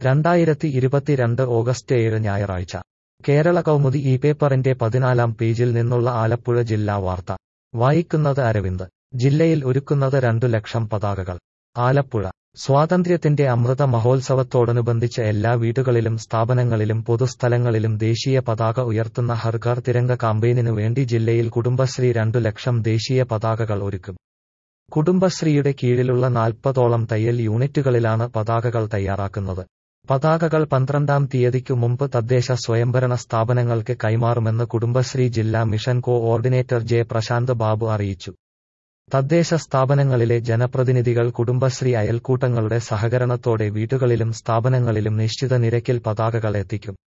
രണ്ടായിരത്തി ഇരുപത്തിരണ്ട് ഓഗസ്റ്റ് ഏഴ് ഞായറാഴ്ച കേരള കൗമുദി ഈ പേപ്പറിന്റെ പതിനാലാം പേജിൽ നിന്നുള്ള ആലപ്പുഴ ജില്ലാ വാർത്ത വായിക്കുന്നത് അരവിന്ദ് ജില്ലയിൽ ഒരുക്കുന്നത് രണ്ടു ലക്ഷം പതാകകൾ ആലപ്പുഴ സ്വാതന്ത്ര്യത്തിന്റെ അമൃത മഹോത്സവത്തോടനുബന്ധിച്ച് എല്ലാ വീടുകളിലും സ്ഥാപനങ്ങളിലും പൊതുസ്ഥലങ്ങളിലും ദേശീയ പതാക ഉയർത്തുന്ന ഹർഘർ തിരംഗ കാമ്പയിനു വേണ്ടി ജില്ലയിൽ കുടുംബശ്രീ രണ്ടു ലക്ഷം ദേശീയ പതാകകൾ ഒരുക്കും കുടുംബശ്രീയുടെ കീഴിലുള്ള നാൽപ്പതോളം തയ്യൽ യൂണിറ്റുകളിലാണ് പതാകകൾ തയ്യാറാക്കുന്നത് പതാകകൾ പന്ത്രണ്ടാം തീയതിക്കു മുമ്പ് തദ്ദേശ സ്വയംഭരണ സ്ഥാപനങ്ങൾക്ക് കൈമാറുമെന്ന് കുടുംബശ്രീ ജില്ലാ mission coordinator J Prasanth Babu അറിയിച്ചു തദ്ദേശ സ്ഥാപനങ്ങളിലെ ജനപ്രതിനിധികൾ കുടുംബശ്രീ അയൽക്കൂട്ടങ്ങളുടെ സഹകരണത്തോടെ വീടുകളിലും സ്ഥാപനങ്ങളിലും നിശ്ചിത നിരക്കിൽ പതാകകൾ എത്തിക്കും